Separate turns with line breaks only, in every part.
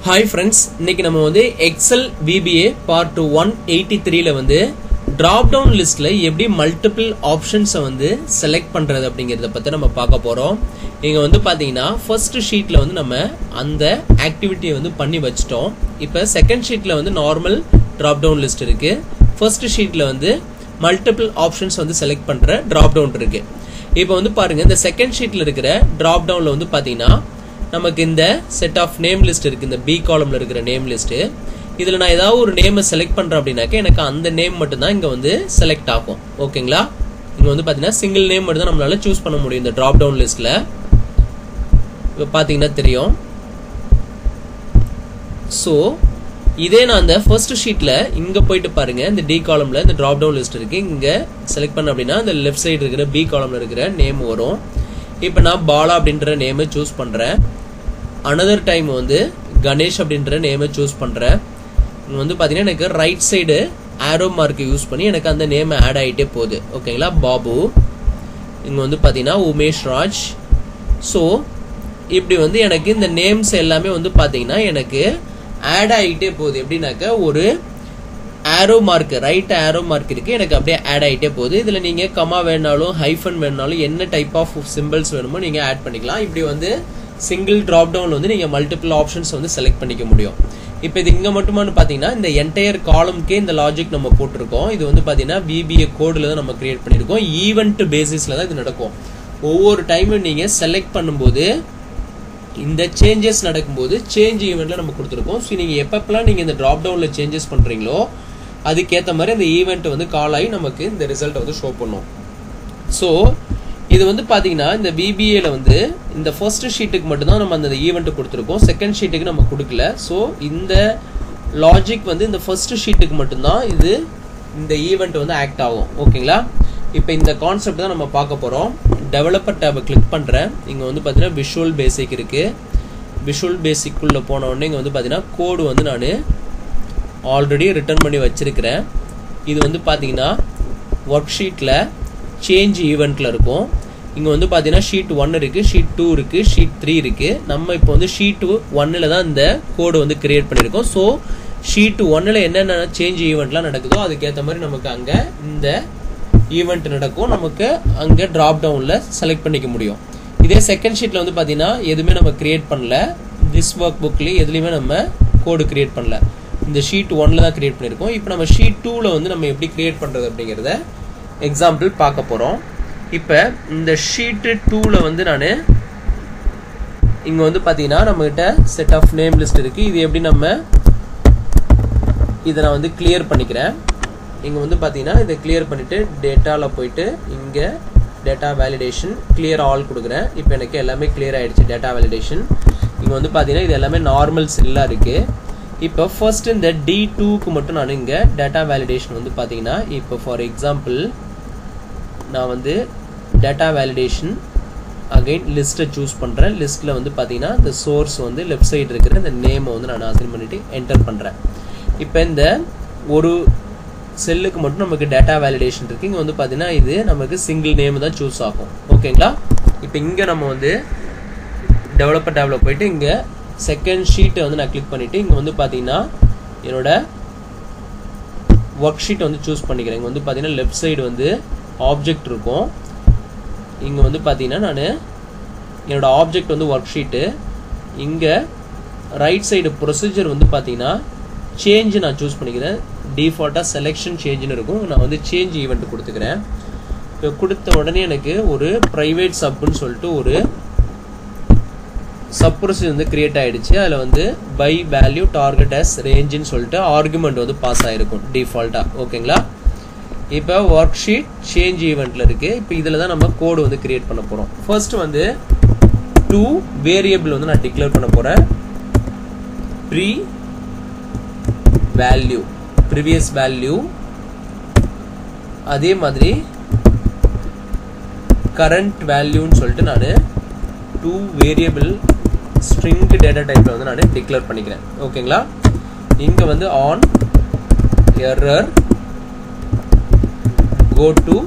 hi friends இன்னைக்கு நம்ம வந்து Excel VBA part one eighty த்ரீல வந்து டிராப் டவுன் லிஸ்ட்ல எப்படி மல்டிபிள் ஆப்ஷன்ஸை வந்து செலக்ட் பண்றது அப்படிங்கறத பத்தி நம்ம பார்க்க போறோம் இங்க வந்து பாத்தீங்கன்னா ஃபர்ஸ்ட் ஷீட்ல வந்து நம்ம அந்த ஆக்டிவிட்டியை வந்து பண்ணி வச்சிட்டோம் இப்போ செகண்ட் ஷீட்ல வந்து நார்மல் டிராப் டவுன் லிஸ்ட் இருக்கு ஃபர்ஸ்ட் ஷீட்ல வந்து மல்டிபிள் ஆப்ஷன்ஸ் வந்து செலக்ட் பண்ற டிராப் டவுன் இருக்கு இப்போ வந்து பாருங்க இந்த செகண்ட் ஷீட்ல இருக்கிற டிராப் டவுன்ல வந்து பாத்தீங்கன்னா நமக்கு இந்த செட் ஆஃப் நேம் லிஸ்ட் இருக்கு இந்த பி காலம்ல இருக்கிற நேம் லிஸ்ட் இதுல நான் ஏதாவது ஒரு நேமை செலக்ட் பண்றேன் அப்படின்னாக்க எனக்கு அந்த நேம் மட்டும் தான் இங்க வந்து செலக்ட் ஆகும் ஓகேங்களா இங்க வந்து பாத்தீங்கன்னா சிங்கிள் நேம் மட்டும் தான் நம்மளால சூஸ் பண்ண முடியும் இந்த டிராப் டவுன் லிஸ்ட்ல இப்போ பாத்தீங்கன்னா தெரியும் ஸோ இதே நான் அந்த ஃபர்ஸ்ட் ஷீட்ல இங்க போயிட்டு பாருங்க இந்த டி காலம்ல இந்த டிராப் டவுன் லிஸ்ட் இருக்கு இங்க செலக்ட் பண்ண அப்படின்னா இந்த லெஃப்ட் சைடு இருக்கிற பி காலம்ல இருக்கிற நேம் வரும் இப்போ நான் பாலா அப்படின்ற நேமை சூஸ் பண்றேன் அனதர் டைம் வந்து கணேஷ் அப்படின்ற நேமை சூஸ் பண்றேன் இங்க வந்து பாத்தீங்கன்னா எனக்கு right side arrow mark use பண்ணி எனக்கு அந்த நேம் ஆட் ஆகிட்டே போகுது ஓகேங்களா பாபு இங்க வந்து பாத்தீங்கன்னா உமேஷ் ராஜ் ஸோ இப்படி வந்து எனக்கு இந்த நேம்ஸ் எல்லாமே வந்து பாத்தீங்கன்னா எனக்கு ஆட் ஆகிட்டே போகுது எப்படின்னாக்க ஒரு arrow mark right arrow mark இருக்கு எனக்கு அப்படியே ஆட் ஆகிட்டே போகுது இதுல நீங்க கமா வேணாலும் ஹைஃபன் வேணாலும் என்ன டைப் ஆஃப் சிம்பிள்ஸ் வேணுமோ நீங்க ஆட் பண்ணிக்கலாம் இப்படி வந்து சிங்கிள் டிராப் டவுன் வந்து நீங்க மல்டிபிள் ஆப்ஷன்ஸ் வந்து செலக்ட் பண்ணிக்க முடியும் இப்போ இது இங்க மட்டுமானு பாத்தீங்கன்னா இந்த என்டையர் காலம்க்கே இந்த லாஜிக் நம்ம போட்டிருக்கோம் இது வந்து பாத்தீங்கன்னா விபிஏ கோட்ல தான் நம்ம கிரியேட் பண்ணிருக்கோம் ஈவெண்ட் பேசிஸ்ல தான் இது நடக்கும் ஒவ்வொரு டைமும் நீங்க செலக்ட் பண்ணும்போது இந்த சேஞ்சஸ் நடக்கும்போது சேஞ்ச் ஈவெண்ட்ல நம்ம கொடுத்துருக்கோம் ஸோ நீங்க எப்பப்பெல்லாம் நீங்க இந்த டிராப் டவுன்ல சேஞ்சஸ் பண்றீங்களோ அதுக்கேற்ற மாதிரி அந்த ஈவெண்ட் வந்து கால் ஆகி நமக்கு இந்த ரிசல்ட்டை வந்து ஷோ பண்ணும் ஸோ இது வந்து பாத்தீங்கன்னா இந்த பிபிஏல வந்து இந்த ஃபர்ஸ்ட் ஷீட்டுக்கு மட்டும்தான் நம்ம அந்த ஈவெண்ட் கொடுத்துருக்கோம் செகண்ட் ஷீட்டுக்கு நம்ம கொடுக்கல ஸோ இந்த லாஜிக் வந்து இந்த ஃபர்ஸ்ட் ஷீட்டுக்கு மட்டும்தான் இது இந்த ஈவெண்ட் வந்து ஆக்ட் ஆகும் ஓகேங்களா இப்போ இந்த கான்செப்ட் தான் நம்ம பார்க்க போகிறோம் டெவலப்பர் டேபை கிளிக் பண்ணுறேன் இங்கே வந்து பார்த்தீங்கன்னா விஷுவல் பேசிக் இருக்குது விஷுவல் பேசிக்குள்ளே போன உடனே இங்கே வந்து பார்த்தீங்கன்னா கோடு வந்து நான் ஆல்ரெடி ரிட்டர்ன் பண்ணி வச்சிருக்கிறேன் இது வந்து பார்த்தீங்கன்னா ஒர்க் ஷீட்டில் சேஞ்ச் ஈவெண்ட்டில் இருக்கும் இங்கே வந்து பார்த்தீங்கன்னா ஷீட் ஒன் இருக்குது ஷீட் டூ இருக்குது ஷீட் த்ரீ இருக்குது நம்ம இப்போ வந்து ஷீட் ஒன்னில் தான் இந்த கோடு வந்து கிரியேட் பண்ணியிருக்கோம் ஸோ ஷீட் ஒன்னில் என்னென்ன சேஞ்ச் ஈவெண்ட்லாம் நடக்குதோ அதுக்கேற்ற மாதிரி நமக்கு அங்கே இந்த ஈவெண்ட் நடக்கும் நமக்கு அங்கே ட்ராப் டவுனில் செலக்ட் பண்ணிக்க முடியும் இதே செகண்ட் ஷீட்டில் வந்து பார்த்தீங்கன்னா எதுவுமே நம்ம கிரியேட் பண்ணல திஸ் ஒர்க் புக்லேயும் எதுலேயுமே நம்ம கோடு கிரியேட் பண்ணல இந்த ஷீட் ஒன்ல தான் கிரியேட் பண்ணியிருக்கோம் இப்போ நம்ம ஷீட் டூவில் வந்து நம்ம எப்படி கிரியேட் பண்ணுறது அப்படிங்கிறத எக்ஸாம்பிள் பார்க்க போகிறோம் இப்போ இந்த ஷீட்டு டூவில் வந்து நான் இங்கே வந்து பார்த்தீங்கன்னா நம்மகிட்ட செட் ஆஃப் நேம் லிஸ்ட் இருக்குது இது எப்படி நம்ம இதை நான் வந்து கிளியர் பண்ணிக்கிறேன் இங்கே வந்து பார்த்தீங்கன்னா இதை கிளியர் பண்ணிவிட்டு டேட்டாவில் போயிட்டு இங்கே டேட்டா வேலிடேஷன் கிளியர் ஆல் கொடுக்குறேன் இப்போ எனக்கு எல்லாமே கிளியர் ஆகிடுச்சு டேட்டா வேலிடேஷன் இங்கே வந்து பார்த்தீங்கன்னா இது எல்லாமே நார்மல் செல்லாக இருக்குது இப்போ ஃபர்ஸ்ட் இந்த டி டூக்கு மட்டும் நான் இங்கே டேட்டா வேலிடேஷன் வந்து பார்த்தீங்கன்னா இப்போ ஃபார் எக்ஸாம்பிள் நான் வந்து டேட்டா வேலிடேஷன் அகைன் லிஸ்ட்டை சூஸ் பண்ணுறேன் லிஸ்ட்டில் வந்து பார்த்தீங்கன்னா இந்த சோர்ஸ் வந்து லெஃப்ட் சைடு இருக்கிற இந்த நேமை வந்து நான் அசைன் பண்ணிவிட்டு என்டர் பண்ணுறேன் இப்போ இந்த ஒரு செல்லுக்கு மட்டும் நமக்கு டேட்டா வேலிடேஷன் இருக்குது இங்கே வந்து பார்த்தீங்கன்னா இது நமக்கு சிங்கிள் நேம் தான் சூஸ் ஆகும் ஓகேங்களா இப்போ இங்கே நம்ம வந்து டெவலப்பர் டேபில் போயிட்டு இங்கே செகண்ட் ஷீட்டை வந்து நான் கிளிக் பண்ணிவிட்டு இங்கே வந்து பார்த்தீங்கன்னா என்னோட ஒர்க் ஷீட்டை வந்து சூஸ் பண்ணிக்கிறேன் இங்கே வந்து பார்த்தீங்கன்னா லெஃப்ட் சைடு வந்து ஆப்ஜெக்ட் இருக்கும் இங்கே வந்து பார்த்தீங்கன்னா நான் என்னோட ஆப்ஜெக்ட் வந்து ஒர்க் ஷீட்டு இங்கே ரைட் சைடு ப்ரொசீஜர் வந்து பார்த்தீங்கன்னா சேஞ்ச் நான் சூஸ் பண்ணிக்கிறேன் டிஃபால்ட்டாக செலெக்ஷன் சேஞ்சுன்னு இருக்கும் நான் வந்து சேஞ்ச் ஈவெண்ட் கொடுத்துக்கிறேன் இப்போ கொடுத்த உடனே எனக்கு ஒரு ப்ரைவேட் சப்புன்னு சொல்லிட்டு ஒரு சப் ப்ரொசீஜர் வந்து கிரியேட் ஆயிடுச்சு அதில் வந்து பை வேல்யூ டார்கெட் அஸ் ரேஞ்சுன்னு சொல்லிட்டு ஆர்குமெண்ட் வந்து பாஸ் ஆகிருக்கும் டிஃபால்ட்டாக ஓகேங்களா இப்போ ஒர்க் ஷீட் சேஞ்ச் ஈவெண்ட்டில் இருக்குது இப்போ இதில் தான் நம்ம கோடு வந்து கிரியேட் பண்ண போகிறோம் ஃபர்ஸ்ட் வந்து டூ வேரியபிள் வந்து நான் டிக்ளேர் பண்ண போகிறேன் ப்ரீ வேல்யூ ப்ரீவியஸ் வேல்யூ அதே மாதிரி கரண்ட் வேல்யூன்னு சொல்லிட்டு நான் டூ வேரியபிள் ஸ்ட்ரிங் டேட்டா டைப்ல வந்து நான் டிக்ளேர் பண்ணிக்கிறேன் ஓகேங்களா இங்க வந்து on error go to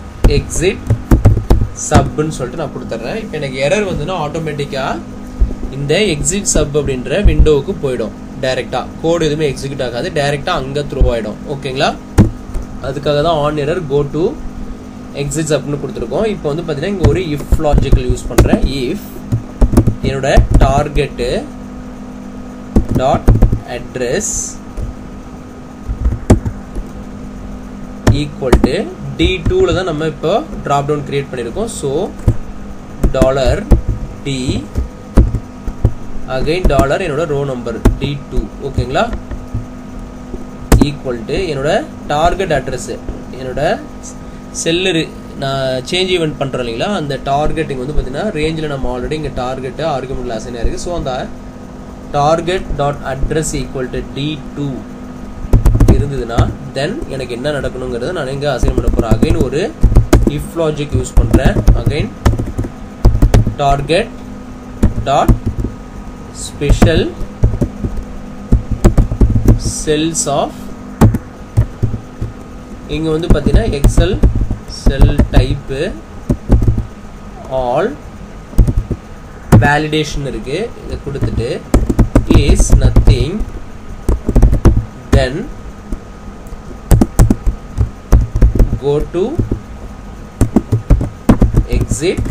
exit சப்னு சொல்லிட்டு நான் கொடுத்துட்றேன் இப்போ எனக்கு எரர் வந்துன்னா ஆட்டோமேட்டிக்காக இந்த எக்ஸிட் சப் அப்படின்ற விண்டோவுக்கு போயிடும் டைரெக்டா கோடு எதுவுமே எக்ஸிக்யூட் ஆகாது டைரெக்டா அங்க த்ரோ ஆயிடும் ஓகேங்களா அதுக்காக தான் on error go to exit சப்னு கொடுத்துருக்கோம் இப்போ வந்து பார்த்தீங்கன்னா இங்கே ஒரு இஃப் லாஜிக்கல் யூஸ் பண்ணுறேன் இஃப் என்னோட target dot address equal to D டூவில் தான் நம்ம இப்போ ட்ராப் டவுன் கிரியேட் பண்ணியிருக்கோம் so dollar D again dollar என்னோட ரோ நம்பர் டி டூ ஓகேங்களா ஈக்குவல் டு என்னோட டார்கெட் அட்ரஸ் என்னோட செல்லு நான் சேஞ்ச் ஈவெண்ட் பண்ணுறோம் இல்லைங்களா அந்த டார்கெட் இங்கே வந்து பார்த்தீங்கன்னா ரேஞ்சில் நம்ம ஆல்ரெடி இங்கே டார்கெட்டு ஆர்குமெண்ட்டில் அசைன் ஆயிருக்கு ஸோ அந்த target dot address equal to D two இருந்ததுன்னா தென் எனக்கு என்ன நடக்கணுங்கிறத நான் எங்கே அசைன் பண்ண போகிறேன் அகைன் ஒரு இஃப் லாஜிக் யூஸ் பண்ணுறேன் again target dot special cells of இங்கே வந்து பார்த்தீங்கன்னா Excel cell type all validation இருக்கு இதை கொடுத்துட்டு is nothing then go to exit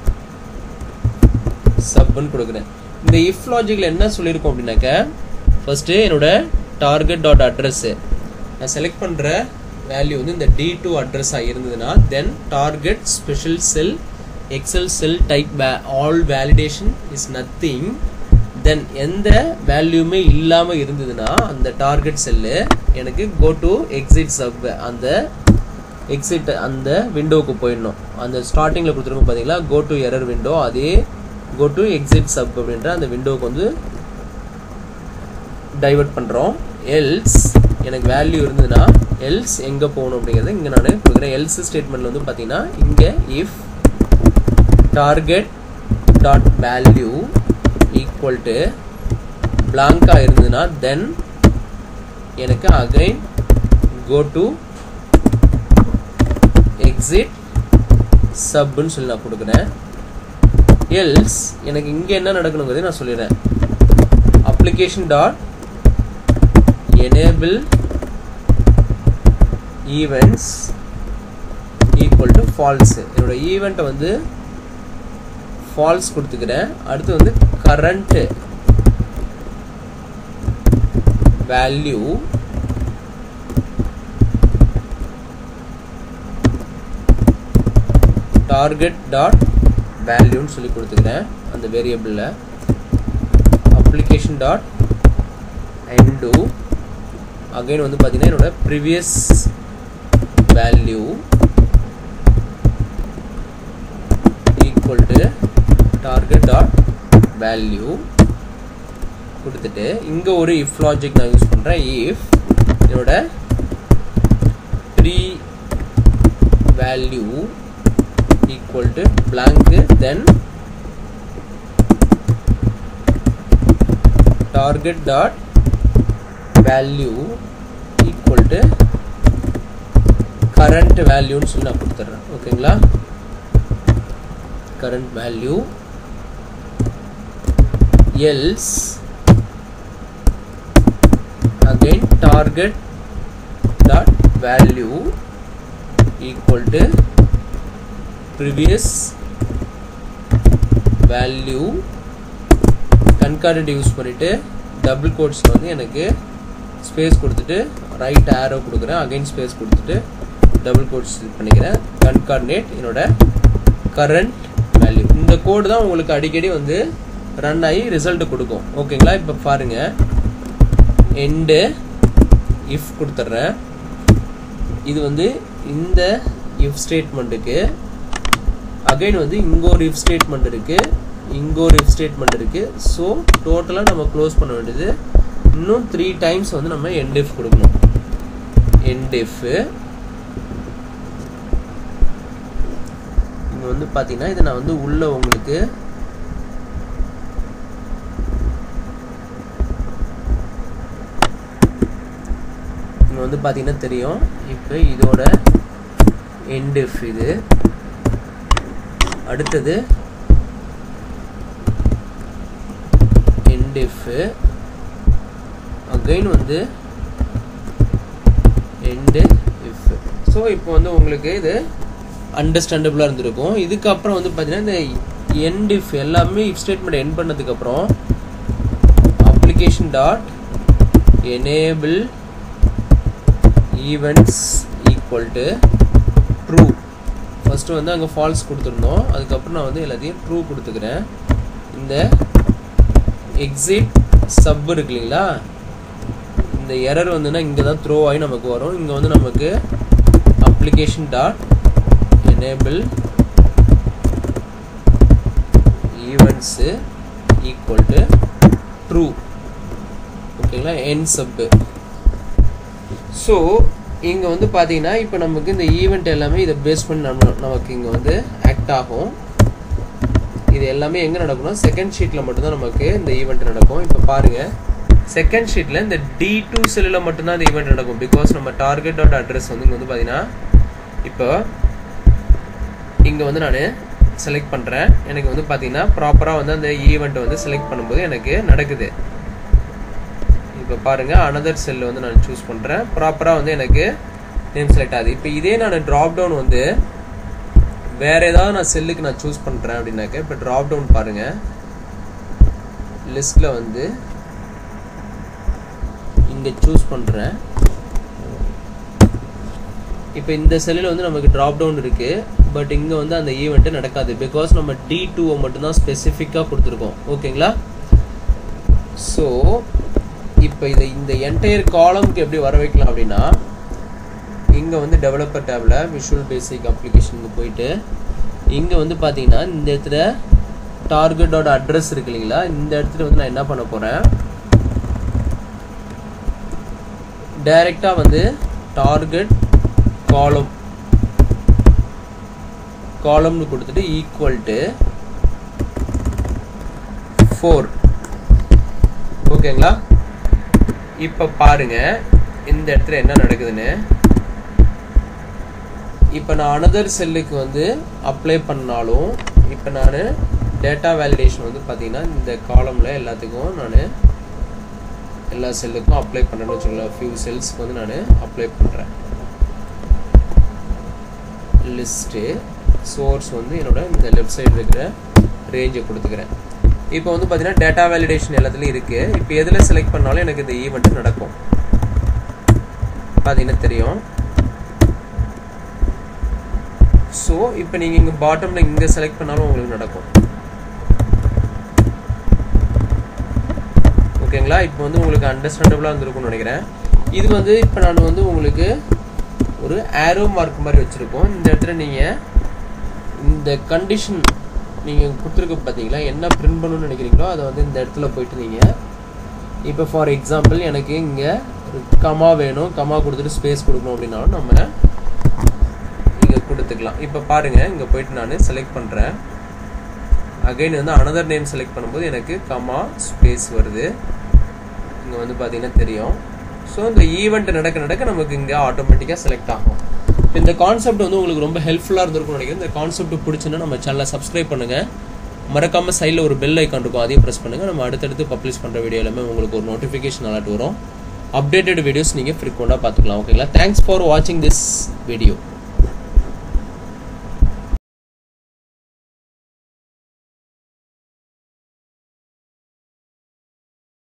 சப்னு கொடுக்குறேன் இந்த இஃப் லாஜிக்கில் என்ன சொல்லியிருக்கோம் அப்படின்னாக்க ஃபர்ஸ்ட் என்னோட டார்கெட் டாட் அட்ரஸ் நான் செலக்ட் பண்ணுற வேல்யூ வந்து இந்த டி டூ அட்ரஸாக இருந்ததுன்னா then target special cell Excel cell type all validation is nothing then எந்த வேல்யூமே இல்லாமல் இருந்ததுன்னா அந்த டார்கெட் செல்லு எனக்கு கோ டு எக்ஸிட் சப் அந்த எக்ஸிட் அந்த விண்டோவுக்கு போயிடணும் அந்த ஸ்டார்டிங்கில் கொடுத்துருக்கோம் பார்த்தீங்களா கோ டு எரர் விண்டோ அதே கோ டு எக்ஸிட் சப் அப்படின்ற அந்த விண்டோவுக்கு வந்து டைவர்ட் பண்ணுறோம் எல்ஸ் எனக்கு வேல்யூ இருந்ததுன்னா எல்ஸ் எங்கே போகணும் அப்படிங்கிறத இங்கே நான் கொடுக்குறேன் எல்ஸ் ஸ்டேட்மெண்ட்டில் வந்து பார்த்தீங்கன்னா இங்கே if target dot value equal to பிளாங்காக இருந்ததுன்னா தென் எனக்கு அகைன் கோ டு எக்ஸிட் சப்னு சொல்லி நான் கொடுக்குறேன் எல்ஸ் எனக்கு இங்கே என்ன நடக்கணுங்கிறதை நான் சொல்லிடுறேன் application dot enable events equal to false என்னோட ஈவெண்ட்டை வந்து ஃபால்ஸ் கொடுத்துக்கிறேன் அடுத்து வந்து கரண்ட் வேல்யூ டார்கெட் டாட் வேல்யூன்னு சொல்லி கொடுத்துக்கிறேன் அந்த வேரியபிளில் அப்ளிகேஷன் டாட் என்டு அகைன் வந்து பார்த்தீங்கன்னா என்னோட previous value equal to target dot value கொடுத்துட்டு இங்கே ஒரு இஃப் லாஜிக் நான் யூஸ் பண்ணுறேன் இஃப் என்னோட pre value equal to blank then target dot value equal to current value சொல்லி நான் கொடுத்துட்றேன் ஓகேங்களா current value else again target dot value equal to previous value concordant use பண்ணிட்டு டபுள் கோட்ஸில் வந்து எனக்கு ஸ்பேஸ் கொடுத்துட்டு ரைட் ஆரோ கொடுக்குறேன் அகைன் ஸ்பேஸ் கொடுத்துட்டு டபுள் கோட்ஸ் பண்ணிக்கிறேன் கன்கார்டினேட் என்னோட கரண்ட் வேல்யூ இந்த கோடு தான் உங்களுக்கு அடிக்கடி வந்து ரன் ஆகி ரிசல்ட் கொடுக்கும் ஓகேங்களா இப்போ பாருங்க எண்டு இஃப் கொடுத்துட்றேன் இது வந்து இந்த இஃப் ஸ்டேட்மெண்ட்டுக்கு அகைன் வந்து இங்கே ஒரு இஃப் ஸ்டேட்மெண்ட் இருக்கு இங்கே ஒரு இஃப் ஸ்டேட்மெண்ட் இருக்கு ஸோ டோட்டலாக நம்ம க்ளோஸ் பண்ண வேண்டியது இன்னும் த்ரீ டைம்ஸ் வந்து நம்ம எண்ட் இஃப் கொடுக்கணும் எண்ட் இஃப் இங்கே வந்து பார்த்தீங்கன்னா இதை நான் வந்து உள்ள உங்களுக்கு இங்கே வந்து பார்த்தீங்கன்னா தெரியும் இப்போ இதோட எண்ட் இஃப் இது அடுத்தது end if again வந்து end if ஸோ இப்போ வந்து உங்களுக்கு இது அண்டர்ஸ்டாண்டபிளாக இருந்திருக்கும் இதுக்கப்புறம் வந்து பார்த்தீங்கன்னா இந்த end if எல்லாமே if ஸ்டேட்மெண்ட் எண்ட் பண்ணதுக்கப்புறம் application dot enable events equal to true first வந்து அங்கே ஃபால்ஸ் கொடுத்துருந்தோம் அதுக்கப்புறம் நான் வந்து எல்லாத்தையும் ட்ரூ கொடுத்துக்கிறேன் இந்த எக்ஸிட் சப் இருக்கு இல்லைங்களா இந்த எரர் வந்துன்னா இங்கே தான் த்ரோ ஆகி நமக்கு வரும் இங்கே வந்து நமக்கு application dot enable events equal to true ஓகேங்களா என் சப்பு ஸோ இங்கே வந்து பார்த்தீங்கன்னா இப்போ நமக்கு இந்த ஈவெண்ட் எல்லாமே இதை பேஸ் பண்ணி நம்ம நமக்கு இங்கே வந்து ஆக்ட் ஆகும் இது எல்லாமே எங்கே நடக்கும்னா செகண்ட் ஷீட்டில் மட்டும்தான் நமக்கு இந்த ஈவெண்ட் நடக்கும் இப்போ பாருங்கள் செகண்ட் ஷீட்டில் இந்த டி டூ செல்லில் மட்டும்தான் இந்த ஈவெண்ட் நடக்கும் பிகாஸ் நம்ம டார்கெட் டாட் அட்ரஸ் வந்து இங்கே வந்து பார்த்தீங்கன்னா இப்போ இங்கே வந்து நான் செலக்ட் பண்ணுறேன் எனக்கு வந்து பார்த்தீங்கன்னா ப்ராப்பராக வந்து அந்த ஈவெண்ட்டை வந்து செலக்ட் பண்ணும்போது எனக்கு நடக்குது இப்போ பாருங்கள் அனதர் செல் வந்து நான் சூஸ் பண்ணுறேன் ப்ராப்பராக வந்து எனக்கு நேம் செலக்ட் ஆகுது இப்போ இதே நான் ட்ராப் டவுன் வந்து வேற ஏதாவது நான் செல்லுக்கு நான் சூஸ் பண்ணுறேன் அப்படின்னாக்க இப்போ ட்ராப் டவுன் பாருங்கள் லிஸ்ட்டில் வந்து இங்கே சூஸ் பண்ணுறேன் இப்போ இந்த செல்லில் வந்து நமக்கு ட்ராப் டவுன் இருக்குது பட் இங்கே வந்து அந்த ஈவெண்ட்டு நடக்காது பிகாஸ் நம்ம டி டூவை மட்டும்தான் ஸ்பெசிஃபிக்காக கொடுத்துருக்கோம் ஓகேங்களா ஸோ இப்போ இதை இந்த என்டையர் காலம்க்கு எப்படி வர வைக்கலாம் அப்படின்னா இங்கே வந்து டெவலப்பர் டேபில் விஷுவல் பேசிக் அப்ளிகேஷனுக்கு போயிட்டு இங்கே வந்து பார்த்தீங்கன்னா இந்த இடத்துல டார்கெட்டோட அட்ரஸ் இருக்கு இல்லைங்களா இந்த இடத்துல வந்து நான் என்ன பண்ண போகிறேன் டைரெக்டாக வந்து டார்கெட் காலம் காலம்னு கொடுத்துட்டு ஈக்குவல் டு ஃபோர் ஓகேங்களா இப்போ பாருங்க இந்த இடத்துல என்ன நடக்குதுன்னு இப்போ நான் அனதர் செல்லுக்கு வந்து அப்ளை பண்ணாலும் இப்போ நான் டேட்டா வேலிடேஷன் வந்து பார்த்தீங்கன்னா இந்த காலமில் எல்லாத்துக்கும் நான் எல்லா செல்லுக்கும் அப்ளை பண்ணுறேன்னு வச்சுக்கோங்களேன் ஃபியூ செல்ஸ்க்கு வந்து நான் அப்ளை பண்ணுறேன் லிஸ்ட்டு சோர்ஸ் வந்து என்னோட இந்த லெஃப்ட் சைடு இருக்கிற ரேஞ்சை கொடுத்துக்கிறேன் இப்போ வந்து பார்த்தீங்கன்னா டேட்டா வேலிடேஷன் எல்லாத்துலேயும் இருக்குது இப்போ எதில் செலக்ட் பண்ணாலும் எனக்கு இந்த ஈவெண்ட் நடக்கும் பார்த்தீங்கன்னா தெரியும் ஸோ இப்போ நீங்கள் இங்கே பாட்டமில் இங்கே செலக்ட் பண்ணாலும் உங்களுக்கு நடக்கும் ஓகேங்களா இப்போ வந்து உங்களுக்கு அண்டர்ஸ்டாண்டபுளாக இருந்திருக்கும்னு நினைக்கிறேன் இது வந்து இப்போ நான் வந்து உங்களுக்கு ஒரு ஆரோ மார்க் மாதிரி வச்சுருக்கோம் இந்த இடத்துல நீங்கள் இந்த கண்டிஷன் நீங்கள் கொடுத்துருக்க பார்த்தீங்களா என்ன பிரிண்ட் பண்ணணும்னு நினைக்கிறீங்களோ அதை வந்து இந்த இடத்துல போயிட்டு நீங்கள் இப்போ ஃபார் எக்ஸாம்பிள் எனக்கு இங்கே கமா வேணும் கமா கொடுத்துட்டு ஸ்பேஸ் கொடுக்கணும் அப்படின்னாலும் நம்ம இங்கே கொடுத்துக்கலாம் இப்போ பாருங்கள் இங்கே போயிட்டு நான் செலக்ட் பண்ணுறேன் அகைன் வந்து அனதர் நேம் செலக்ட் பண்ணும்போது எனக்கு கமா ஸ்பேஸ் வருது இங்கே வந்து பார்த்தீங்கன்னா தெரியும் ஸோ இந்த ஈவெண்ட் நடக்க நடக்க நமக்கு இங்கே ஆட்டோமேட்டிக்காக செலக்ட் ஆகும் இந்த கான்செப்ட் வந்து உங்களுக்கு ரொம்ப ஹெல்ப்ஃபுல்லாக இருந்திருக்கும்னு நினைக்கிறேன் இந்த கான்செப்ட் பிடிச்சுன்னா நம்ம சேனலை சப்ஸ்கிரைப் பண்ணுங்கள் மறக்காமல் சைடில் ஒரு பெல் ஐக்கான் இருக்கும் அதையும் ப்ரெஸ் பண்ணுங்கள் நம்ம அடுத்தடுத்து பப்ளிஷ் பண்ணுற வீடியோ எல்லாமே உங்களுக்கு ஒரு நோட்டிஃபிகேஷன் அலர்ட் வரும் அப்டேட்டட் வீடியோஸ் நீங்கள் ஃப்ரீக்வெண்ட்டாக பார்த்துக்கலாம் ஓகேங்களா தேங்க்ஸ் ஃபார் வாட்சிங் திஸ் வீடியோ